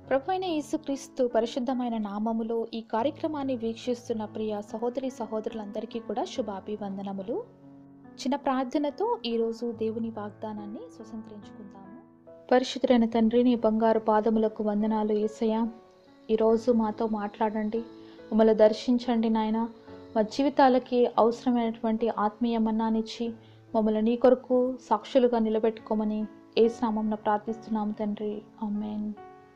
ప్రభు అయిన యేసుక్రీస్తు పరిశుద్ధమైన నామములో ఈ కార్యక్రమాన్ని వీక్షిస్తున్న ప్రియ సహోదరి సహోదరులందరికీ కూడా శుభాభివందనములు చిన్న ప్రార్థనతో ఈరోజు దేవుని వాగ్దానాన్ని స్వతంత్రించుకుందాము పరిశుద్ధులైన తండ్రి నీ బంగారు పాదములకు వందనాలు ఏసయ్య ఈరోజు మాతో మాట్లాడండి మమ్మల్ని దర్శించండి నాయన మా జీవితాలకి అవసరమైనటువంటి ఆత్మీయ మన్నానిచ్చి మమ్మల్ని నీ కొరకు సాక్షులుగా నిలబెట్టుకోమని ఏ స్నామంన ప్రార్థిస్తున్నాము తండ్రి ఆమెన్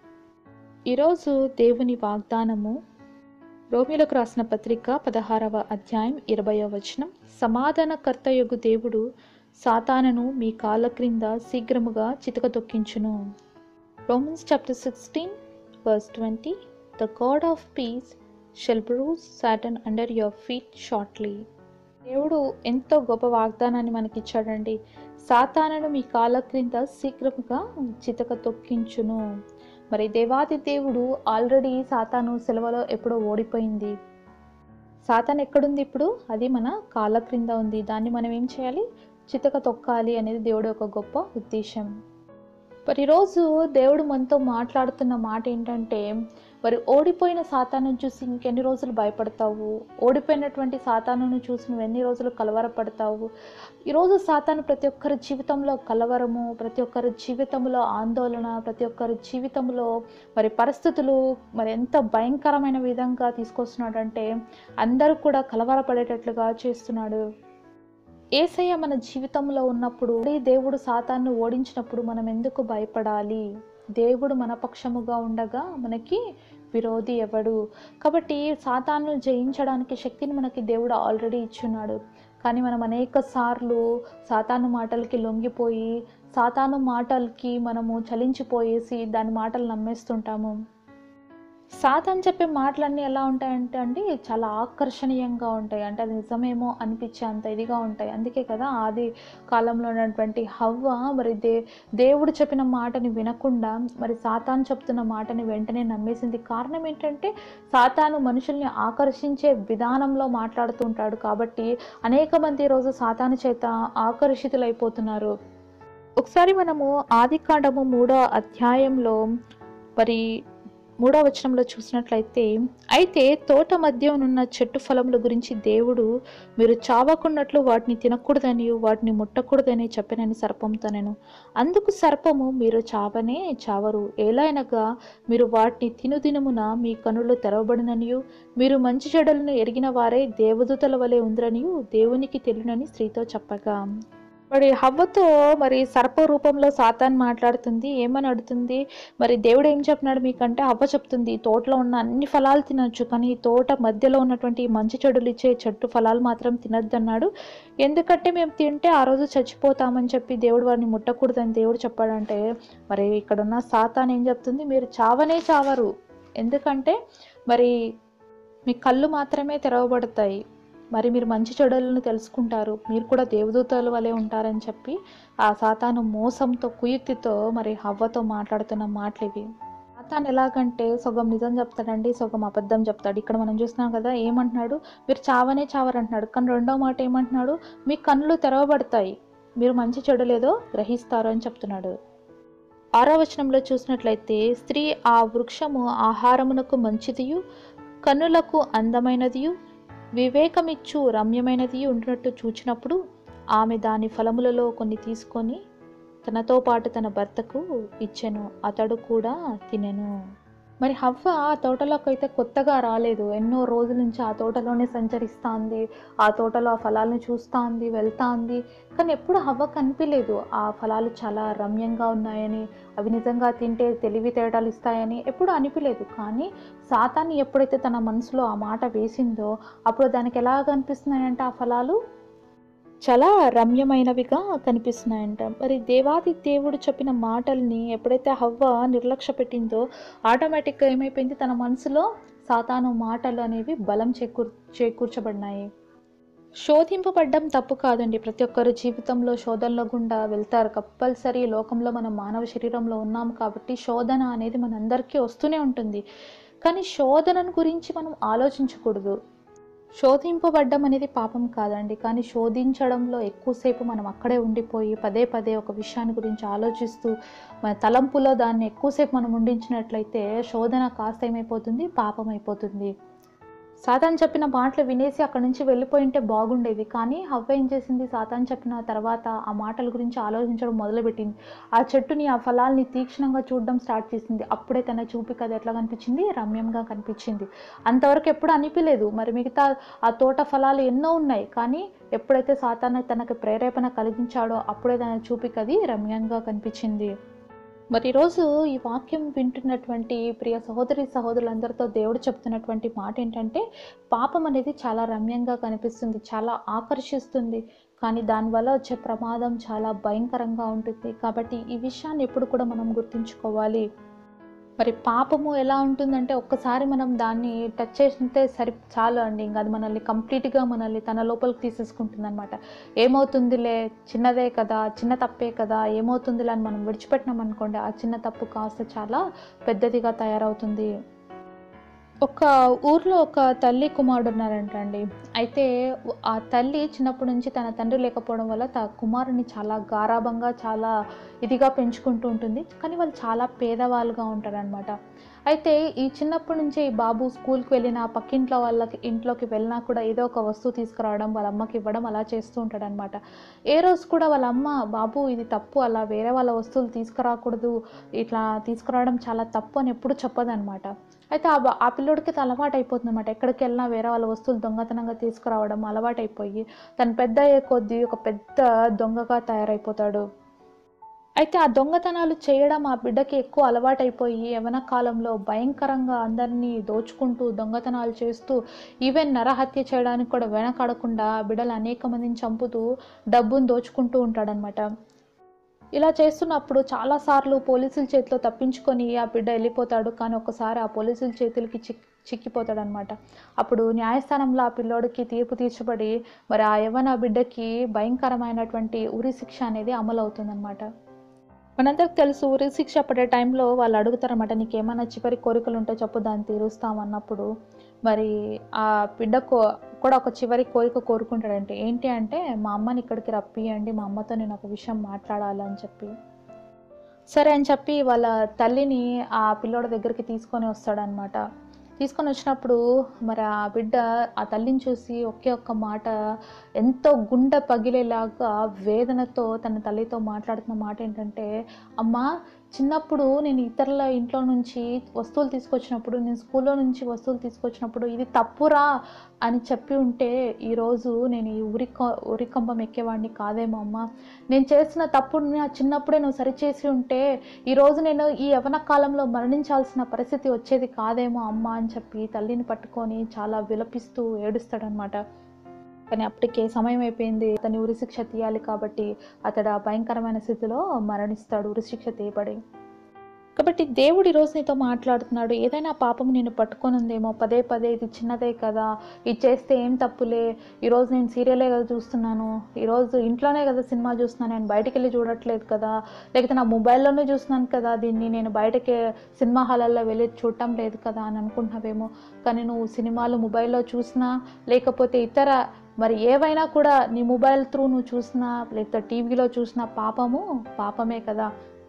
ఈరోజు దేవుని వాగ్దానము రోమిలకు రాసిన పత్రిక పదహారవ అధ్యాయం ఇరవయో వచనం సమాధానకర్తయగు దేవుడు సాతానను మీ కాళ్ళ క్రింద శీఘ్రముగా చితక తొక్కించును Romans chapter sixteen verse twenty the God of peace shall bruise Satan under your feet shortly దేవుడు ఎంతో గొప్ప వాగ్దానాన్ని మనకి ఇచ్చాడండి సాతానను మీ కాళ్ళ క్రింద శీఘ్రముగా చితక తొక్కించును మరి దేవాది దేవుడు ఆల్రెడీ సాతాను సెలవులో ఎప్పుడో ఓడిపోయింది సాతాన్ ఎక్కడుంది ఇప్పుడు అది మన కాళ్ళ క్రింద ఉంది దాన్ని మనం ఏం చేయాలి చితక తొక్కాలి అనేది దేవుడు ఒక గొప్ప ఉద్దేశం మరి ఈరోజు దేవుడు మనతో మాట్లాడుతున్న మాట ఏంటంటే మరి ఓడిపోయిన సాతాను చూసి ఇంకెన్ని రోజులు భయపడతావు ఓడిపోయినటువంటి సాతానును చూసి నువ్వు ఎన్ని రోజులు కలవరపడతావు ఈరోజు సాతాను ప్రతి ఒక్కరి జీవితంలో కలవరము ప్రతి ఒక్కరి జీవితంలో ఆందోళన ప్రతి ఒక్కరి జీవితంలో మరి పరిస్థితులు మరి ఎంత భయంకరమైన విధంగా తీసుకొస్తున్నాడంటే అందరూ కూడా కలవరపడేటట్లుగా చేస్తున్నాడు ఏసయ్య మన జీవితంలో ఉన్నప్పుడు ఈ దేవుడు సాతాన్ని ఓడించినప్పుడు మనం ఎందుకు భయపడాలి దేవుడు మన పక్షముగా ఉండగా మనకి విరోధి ఎవడు కాబట్టి సాతాను జయించడానికి శక్తిని మనకి దేవుడు ఆల్రెడీ ఇచ్చున్నాడు కానీ మనం అనేక సార్లు సాతాను మాటలకి లొంగిపోయి సాతాను మాటలకి మనము చలించిపోయేసి దాని మాటలు నమ్మేస్తుంటాము సాతాన్ చెప్పే మాటలన్నీ ఎలా ఉంటాయంటే అండి చాలా ఆకర్షణీయంగా ఉంటాయి అంటే అది నిజమేమో అనిపించే అంత ఇదిగా ఉంటాయి అందుకే కదా ఆది కాలంలో ఉన్నటువంటి హవ్వ మరి దే దేవుడు చెప్పిన మాటని వినకుండా మరి సాతాన్ చెప్తున్న మాటని వెంటనే నమ్మేసింది కారణం ఏంటంటే సాతాను మనుషుల్ని ఆకర్షించే విధానంలో మాట్లాడుతూ ఉంటాడు కాబట్టి అనేక మంది ఈరోజు సాతాను చేత ఆకర్షితులైపోతున్నారు ఒకసారి మనము ఆది కాండము మూడో అధ్యాయంలో మరి మూడో వచనంలో చూసినట్లయితే అయితే తోట మధ్య ఉన్న చెట్టు ఫలముల గురించి దేవుడు మీరు చావకున్నట్లు వాటిని తినకూడదని వాటిని ముట్టకూడదని చెప్పినని సర్పంతో నేను అందుకు సర్పము మీరు చావనే చావరు ఎలానగా మీరు వాటిని తినుదినమున మీ కనులు తెరవబడిననియు మీరు మంచి చెడులను ఎరిగిన వారే దేవదూతల వలె ఉందిరనియు దేవునికి తెలియనని స్త్రీతో చెప్పగా మరి హవ్వతో మరి సర్ప రూపంలో సాతాన్ మాట్లాడుతుంది ఏమని అడుగుతుంది మరి దేవుడు ఏం చెప్పినాడు మీకంటే హవ్వ చెప్తుంది తోటలో ఉన్న అన్ని ఫలాలు తినొచ్చు కానీ ఈ తోట మధ్యలో ఉన్నటువంటి మంచి చెడులు ఇచ్చే చెట్టు ఫలాలు మాత్రం తినద్దు అన్నాడు ఎందుకంటే మేము తింటే ఆ రోజు చచ్చిపోతామని చెప్పి దేవుడు వారిని ముట్టకూడదని దేవుడు చెప్పాడంటే మరి ఇక్కడ ఉన్న సాతాన్ ఏం చెప్తుంది మీరు చావనే చావరు ఎందుకంటే మరి మీ కళ్ళు మాత్రమే తెరవబడతాయి మరి మీరు మంచి చెడులను తెలుసుకుంటారు మీరు కూడా దేవదూతల వలె ఉంటారని చెప్పి ఆ సాతాను మోసంతో కుయుక్తితో మరి హవ్వతో మాట్లాడుతున్న మాటలు ఇవి సాతాన్ ఎలాగంటే సగం నిజం చెప్తాడండి సగం అబద్ధం చెప్తాడు ఇక్కడ మనం చూస్తున్నాం కదా ఏమంటున్నాడు మీరు చావనే చావరంటున్నాడు కానీ రెండో మాట ఏమంటున్నాడు మీ కన్నులు తెరవబడతాయి మీరు మంచి చెడులేదో గ్రహిస్తారు అని చెప్తున్నాడు ఆరో వచనంలో చూసినట్లయితే స్త్రీ ఆ వృక్షము ఆహారమునకు మంచిదియు కన్నులకు అందమైనదియు వివేకమిచ్చు రమ్యమైనది ఉంటున్నట్టు చూచినప్పుడు ఆమె దాని ఫలములలో కొన్ని తీసుకొని తనతో పాటు తన భర్తకు ఇచ్చెను అతడు కూడా తినెను మరి హవ్వ ఆ తోటలోకి అయితే కొత్తగా రాలేదు ఎన్నో రోజుల నుంచి ఆ తోటలోనే సంచరిస్తోంది ఆ తోటలో ఆ ఫలాలను చూస్తోంది వెళ్తాంది కానీ ఎప్పుడు హవ్వ కనిపించలేదు ఆ ఫలాలు చాలా రమ్యంగా ఉన్నాయని అవి నిజంగా తింటే తెలివితేటలు ఇస్తాయని ఎప్పుడు అనిపించలేదు కానీ సాతాన్ని ఎప్పుడైతే తన మనసులో ఆ మాట వేసిందో అప్పుడు దానికి ఎలా కనిపిస్తున్నాయంటే ఆ ఫలాలు చాలా రమ్యమైనవిగా కనిపిస్తున్నాయంట మరి దేవాది దేవుడు చెప్పిన మాటల్ని ఎప్పుడైతే హవ్వ నిర్లక్ష్య పెట్టిందో ఆటోమేటిక్గా ఏమైపోయింది తన మనసులో సాతాను మాటలు అనేవి బలం చేకూర్ చేకూర్చబడినాయి శోధింపబడ్డం తప్పు కాదండి ప్రతి ఒక్కరు జీవితంలో శోధనలో గుండా వెళ్తారు కంపల్సరీ లోకంలో మనం మానవ శరీరంలో ఉన్నాం కాబట్టి శోధన అనేది మనందరికీ వస్తూనే ఉంటుంది కానీ శోధనను గురించి మనం ఆలోచించకూడదు శోధింపబడ్డం అనేది పాపం కాదండి కానీ శోధించడంలో ఎక్కువసేపు మనం అక్కడే ఉండిపోయి పదే పదే ఒక విషయాన్ని గురించి ఆలోచిస్తూ మన తలంపులో దాన్ని ఎక్కువసేపు మనం ఉండించినట్లయితే శోధన కాస్త ఏమైపోతుంది పాపం అయిపోతుంది సాతాన్ చెప్పిన మాటలు వినేసి అక్కడి నుంచి వెళ్ళిపోయి ఉంటే బాగుండేది కానీ హవ్వ ఏం చేసింది సాతాన్ చెప్పిన తర్వాత ఆ మాటల గురించి ఆలోచించడం మొదలుపెట్టింది ఆ చెట్టుని ఆ ఫలాల్ని తీక్షణంగా చూడడం స్టార్ట్ చేసింది అప్పుడే తన చూపు కథ ఎట్లా కనిపించింది రమ్యంగా కనిపించింది అంతవరకు ఎప్పుడు అనిపించలేదు మరి మిగతా ఆ తోట ఫలాలు ఎన్నో ఉన్నాయి కానీ ఎప్పుడైతే సాతాన్ తనకి ప్రేరేపణ కలిగించాడో అప్పుడే తన చూపికది రమ్యంగా కనిపించింది మరి ఈరోజు ఈ వాక్యం వింటున్నటువంటి ప్రియ సహోదరి సహోదరులందరితో దేవుడు చెప్తున్నటువంటి మాట ఏంటంటే పాపం అనేది చాలా రమ్యంగా కనిపిస్తుంది చాలా ఆకర్షిస్తుంది కానీ దానివల్ల వచ్చే ప్రమాదం చాలా భయంకరంగా ఉంటుంది కాబట్టి ఈ విషయాన్ని ఎప్పుడు కూడా మనం గుర్తుంచుకోవాలి మరి పాపము ఎలా ఉంటుందంటే ఒక్కసారి మనం దాన్ని టచ్ చేసితే సరి చాలు అండి ఇంకా అది మనల్ని కంప్లీట్గా మనల్ని తన లోపలికి తీసేసుకుంటుంది అనమాట ఏమవుతుందిలే చిన్నదే కదా చిన్న తప్పే కదా ఏమవుతుందిలే అని మనం విడిచిపెట్టినాం అనుకోండి ఆ చిన్న తప్పు కాస్త చాలా పెద్దదిగా తయారవుతుంది ఒక ఊర్లో ఒక తల్లి కుమారుడు ఉన్నారంటండి అయితే ఆ తల్లి చిన్నప్పటి నుంచి తన తండ్రి లేకపోవడం వల్ల త కుమారుని చాలా గారాభంగా చాలా ఇదిగా పెంచుకుంటూ ఉంటుంది కానీ వాళ్ళు చాలా పేదవాళ్ళుగా ఉంటారనమాట అయితే ఈ చిన్నప్పటి నుంచే ఈ బాబు స్కూల్కి వెళ్ళిన పక్కింట్లో వాళ్ళకి ఇంట్లోకి వెళ్ళినా కూడా ఏదో ఒక వస్తువు తీసుకురావడం వాళ్ళ అమ్మకి ఇవ్వడం అలా చేస్తూ ఉంటాడనమాట ఏ రోజు కూడా వాళ్ళ అమ్మ బాబు ఇది తప్పు అలా వేరే వాళ్ళ వస్తువులు తీసుకురాకూడదు ఇట్లా తీసుకురావడం చాలా తప్పు అని ఎప్పుడు చెప్పదనమాట అయితే ఆ బా- ఆ పిల్లోడికి అది అలవాటు అయిపోతుంది అనమాట ఎక్కడికి వెళ్ళినా వేరే వాళ్ళ వస్తువులు దొంగతనంగా తీసుకురావడం అలవాటైపోయి తను పెద్ద అయ్యే కొద్దీ ఒక పెద్ద దొంగగా తయారైపోతాడు అయితే ఆ దొంగతనాలు చేయడం ఆ బిడ్డకి ఎక్కువ అలవాటైపోయి యవన కాలంలో భయంకరంగా అందరినీ దోచుకుంటూ దొంగతనాలు చేస్తూ ఈవెన్ నరహత్య చేయడానికి కూడా వెనకాడకుండా ఆ బిడ్డలు అనేక మందిని చంపుతూ డబ్బును దోచుకుంటూ ఉంటాడనమాట ఇలా చేస్తున్నప్పుడు చాలాసార్లు పోలీసుల చేతిలో తప్పించుకొని ఆ బిడ్డ వెళ్ళిపోతాడు కానీ ఒకసారి ఆ పోలీసుల చేతులకి చిక్ చిక్కిపోతాడనమాట అప్పుడు న్యాయస్థానంలో ఆ పిల్లోడికి తీర్పు తీర్చబడి మరి ఆ యవ్వన బిడ్డకి భయంకరమైనటువంటి ఉరి శిక్ష అనేది అమలు అవుతుందన్నమాట మనందరికి తెలుసు ఉరి శిక్ష పడే టైంలో వాళ్ళు అడుగుతారన్నమాట నీకేమైనా చివరి కోరికలు ఉంటే చెప్పు దాన్ని తీరుస్తాం అన్నప్పుడు మరి ఆ బిడ్డ కో కూడా ఒక చివరి కోరిక కోరుకుంటాడంటే ఏంటి అంటే మా అమ్మని ఇక్కడికి రప్పియండి మా అమ్మతో నేను ఒక విషయం మాట్లాడాలి అని చెప్పి సరే అని చెప్పి వాళ్ళ తల్లిని ఆ పిల్లోడి దగ్గరికి తీసుకొని వస్తాడనమాట తీసుకొని వచ్చినప్పుడు మరి ఆ బిడ్డ ఆ తల్లిని చూసి ఒకే ఒక్క మాట ఎంతో గుండె పగిలేలాగా వేదనతో తన తల్లితో మాట్లాడుతున్న మాట ఏంటంటే అమ్మా చిన్నప్పుడు నేను ఇతరుల ఇంట్లో నుంచి వస్తువులు తీసుకొచ్చినప్పుడు నేను స్కూల్లో నుంచి వస్తువులు తీసుకొచ్చినప్పుడు ఇది తప్పురా అని చెప్పి ఉంటే ఈరోజు నేను ఈ ఉరి ఉరికంబం ఎక్కేవాడిని కాదేమో అమ్మ నేను చేసిన తప్పుని ఆ చిన్నప్పుడే నువ్వు సరిచేసి ఉంటే ఈరోజు నేను ఈ యవన కాలంలో మరణించాల్సిన పరిస్థితి వచ్చేది కాదేమో అమ్మ అని చెప్పి తల్లిని పట్టుకొని చాలా విలపిస్తూ ఏడుస్తాడనమాట కానీ అప్పటికే సమయం అయిపోయింది అతని ఉరిశిక్ష తీయాలి కాబట్టి అతడు ఆ భయంకరమైన స్థితిలో మరణిస్తాడు ఉరిశిక్ష తీయబడి కాబట్టి దేవుడు ఈరోజు నీతో మాట్లాడుతున్నాడు ఏదైనా పాపం నేను పట్టుకొని ఉందేమో పదే పదే ఇది చిన్నదే కదా ఇది చేస్తే ఏం తప్పులే ఈరోజు నేను సీరియలే కదా చూస్తున్నాను ఈరోజు ఇంట్లోనే కదా సినిమా చూస్తున్నాను నేను బయటికి వెళ్ళి చూడట్లేదు కదా లేకపోతే నా మొబైల్లోనే చూస్తున్నాను కదా దీన్ని నేను బయటకి సినిమా హాలల్లో వెళ్ళి చూడటం లేదు కదా అని అనుకుంటున్నావేమో కానీ నువ్వు సినిమాలు మొబైల్లో చూసినా లేకపోతే ఇతర మరి ఏవైనా కూడా నీ మొబైల్ త్రూ నువ్వు చూసినా లేకపోతే టీవీలో చూసినా పాపము పాపమే కదా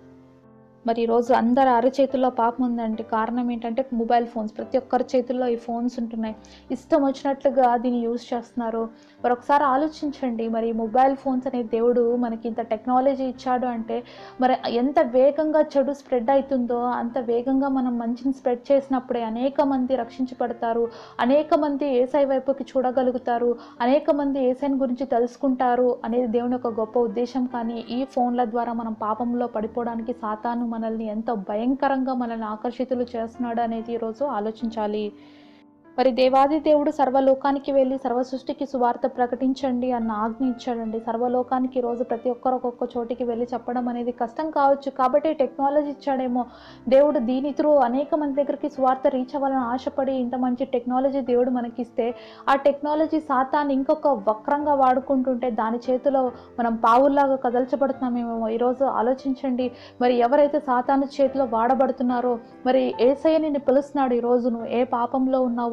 మరి ఈరోజు అందరి అరచేతుల్లో పాపం ఉందంటే కారణం ఏంటంటే మొబైల్ ఫోన్స్ ప్రతి ఒక్కరి చేతుల్లో ఈ ఫోన్స్ ఉంటున్నాయి ఇష్టం వచ్చినట్లుగా దీన్ని యూజ్ చేస్తున్నారు మరి ఒకసారి ఆలోచించండి మరి ఈ మొబైల్ ఫోన్స్ అనే దేవుడు మనకి ఇంత టెక్నాలజీ ఇచ్చాడు అంటే మరి ఎంత వేగంగా చెడు స్ప్రెడ్ అవుతుందో అంత వేగంగా మనం మంచిని స్ప్రెడ్ చేసినప్పుడే అనేక మంది రక్షించబడతారు అనేక మంది ఏసై వైపుకి చూడగలుగుతారు అనేక మంది ఏసైని గురించి తెలుసుకుంటారు అనేది దేవుని యొక్క గొప్ప ఉద్దేశం కానీ ఈ ఫోన్ల ద్వారా మనం పాపంలో పడిపోవడానికి సాతాను మనల్ని ఎంత భయంకరంగా మనల్ని ఆకర్షితులు చేస్తున్నాడు అనేది ఈరోజు ఆలోచించాలి మరి దేవాది దేవుడు సర్వలోకానికి వెళ్ళి సర్వ సృష్టికి సువార్త ప్రకటించండి అన్న ఆజ్ఞ ఇచ్చాడండి సర్వలోకానికి ఈరోజు ప్రతి ఒక్కరు ఒక్కొక్క చోటికి వెళ్ళి చెప్పడం అనేది కష్టం కావచ్చు కాబట్టి టెక్నాలజీ ఇచ్చాడేమో దేవుడు దీని త్రూ అనేక మంది దగ్గరికి సువార్త రీచ్ అవ్వాలని ఆశపడి ఇంత మంచి టెక్నాలజీ దేవుడు మనకిస్తే ఆ టెక్నాలజీ సాతాన్ని ఇంకొక వక్రంగా వాడుకుంటుంటే దాని చేతిలో మనం పావుల్లాగా కదల్చబడుతున్నామేమో ఈరోజు ఆలోచించండి మరి ఎవరైతే సాతాను చేతిలో వాడబడుతున్నారో మరి ఏసయ్య నిన్ను పిలుస్తున్నాడు ఈరోజు నువ్వు ఏ పాపంలో ఉన్నావో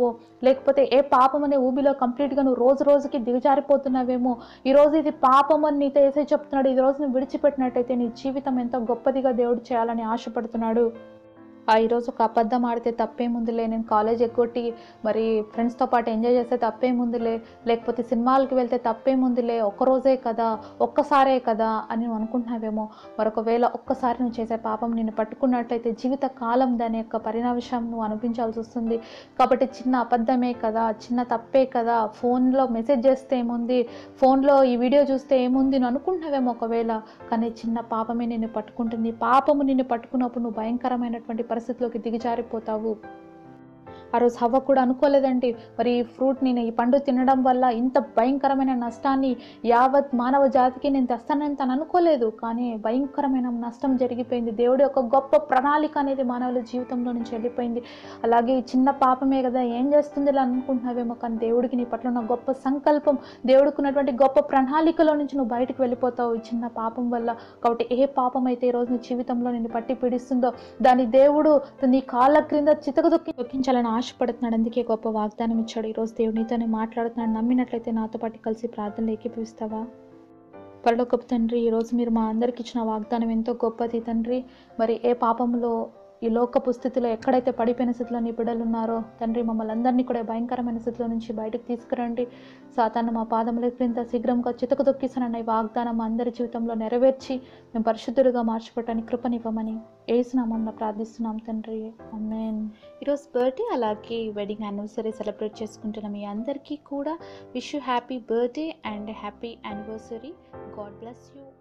లేకపోతే ఏ పాపం అనే ఊబిలో కంప్లీట్గా నువ్వు రోజు రోజుకి దిగజారిపోతున్నావేమో ఈ రోజు ఇది పాపం అని నీతో ఏసై చెప్తున్నాడు ఈ రోజు నువ్వు విడిచిపెట్టినట్టయితే నీ జీవితం ఎంతో గొప్పదిగా దేవుడు చేయాలని ఆశపడుతున్నాడు ఆ ఈరోజు ఒక అబద్ధం ఆడితే తప్పేముందిలే నేను కాలేజ్ ఎగ్గొట్టి మరి ఫ్రెండ్స్తో పాటు ఎంజాయ్ చేస్తే తప్పేముందిలే లేకపోతే సినిమాలకి వెళ్తే తప్పేముందిలే ఒక్కరోజే కదా ఒక్కసారే కదా అని నువ్వు అనుకుంటున్నావేమో మరొకవేళ ఒక్కసారి నువ్వు చేసే పాపం నిన్ను పట్టుకున్నట్లయితే జీవిత కాలం దాని యొక్క పరిణామం నువ్వు అనిపించాల్సి వస్తుంది కాబట్టి చిన్న అబద్ధమే కదా చిన్న తప్పే కదా ఫోన్లో మెసేజ్ చేస్తే ఏముంది ఫోన్లో ఈ వీడియో చూస్తే ఏముంది నువ్వు అనుకుంటున్నావేమో ఒకవేళ కానీ చిన్న పాపమే నిన్ను పట్టుకుంటుంది పాపము నిన్ను పట్టుకున్నప్పుడు నువ్వు భయంకరమైనటువంటి పరిస్థితిలోకి దిగజారిపోతావు ఆ రోజు హవ్వ కూడా అనుకోలేదండి మరి ఈ ఫ్రూట్ నేను ఈ పండు తినడం వల్ల ఇంత భయంకరమైన నష్టాన్ని యావత్ మానవ జాతికి నేను తెస్తానని తను అనుకోలేదు కానీ భయంకరమైన నష్టం జరిగిపోయింది దేవుడి యొక్క గొప్ప ప్రణాళిక అనేది మానవుల జీవితంలో నుంచి వెళ్ళిపోయింది అలాగే ఈ చిన్న పాపమే కదా ఏం చేస్తుంది ఇలా అనుకుంటున్నావేమో కానీ దేవుడికి నీ పట్ల ఉన్న గొప్ప సంకల్పం దేవుడికి ఉన్నటువంటి గొప్ప ప్రణాళికలో నుంచి నువ్వు బయటకు వెళ్ళిపోతావు ఈ చిన్న పాపం వల్ల కాబట్టి ఏ పాపం అయితే ఈ రోజు నీ జీవితంలో నిన్ను పట్టి పీడిస్తుందో దాని దేవుడు నీ కాళ్ళ క్రింద చితకదొక్కి దొక్కించాలని ఆశపడుతున్నాడు అందుకే గొప్ప వాగ్దానం ఇచ్చాడు ఈరోజు దేవుడు నీతోనే మాట్లాడుతున్నాడు నమ్మినట్లయితే నాతో పాటు కలిసి ప్రార్థనలు ఏకీపిస్తావా పరలోకపు తండ్రి ఈరోజు మీరు మా అందరికి ఇచ్చిన వాగ్దానం ఎంతో గొప్పది తండ్రి మరి ఏ పాపంలో ఈ లోకపు స్థితిలో ఎక్కడైతే పడిపోయిన స్థితిలో నీ బిడ్డలు ఉన్నారో తండ్రి మమ్మల్ని అందరినీ కూడా భయంకరమైన స్థితిలో నుంచి బయటకు తీసుకురండి సాతాను మా పాదముల క్రింద శీఘ్రంగా చితకు దొక్కిసానన్న ఈ వాగ్దానం మా అందరి జీవితంలో నెరవేర్చి మేము పరిశుద్ధులుగా మార్చిపోవటానికి కృపనివ్వమని ఏసునామంలో ప్రార్థిస్తున్నాం తండ్రి అమ్మేన్ ఈరోజు బర్త్డే అలాగే వెడ్డింగ్ యానివర్సరీ సెలబ్రేట్ చేసుకుంటున్న మీ అందరికీ కూడా wish you happy birthday and happy anniversary God bless you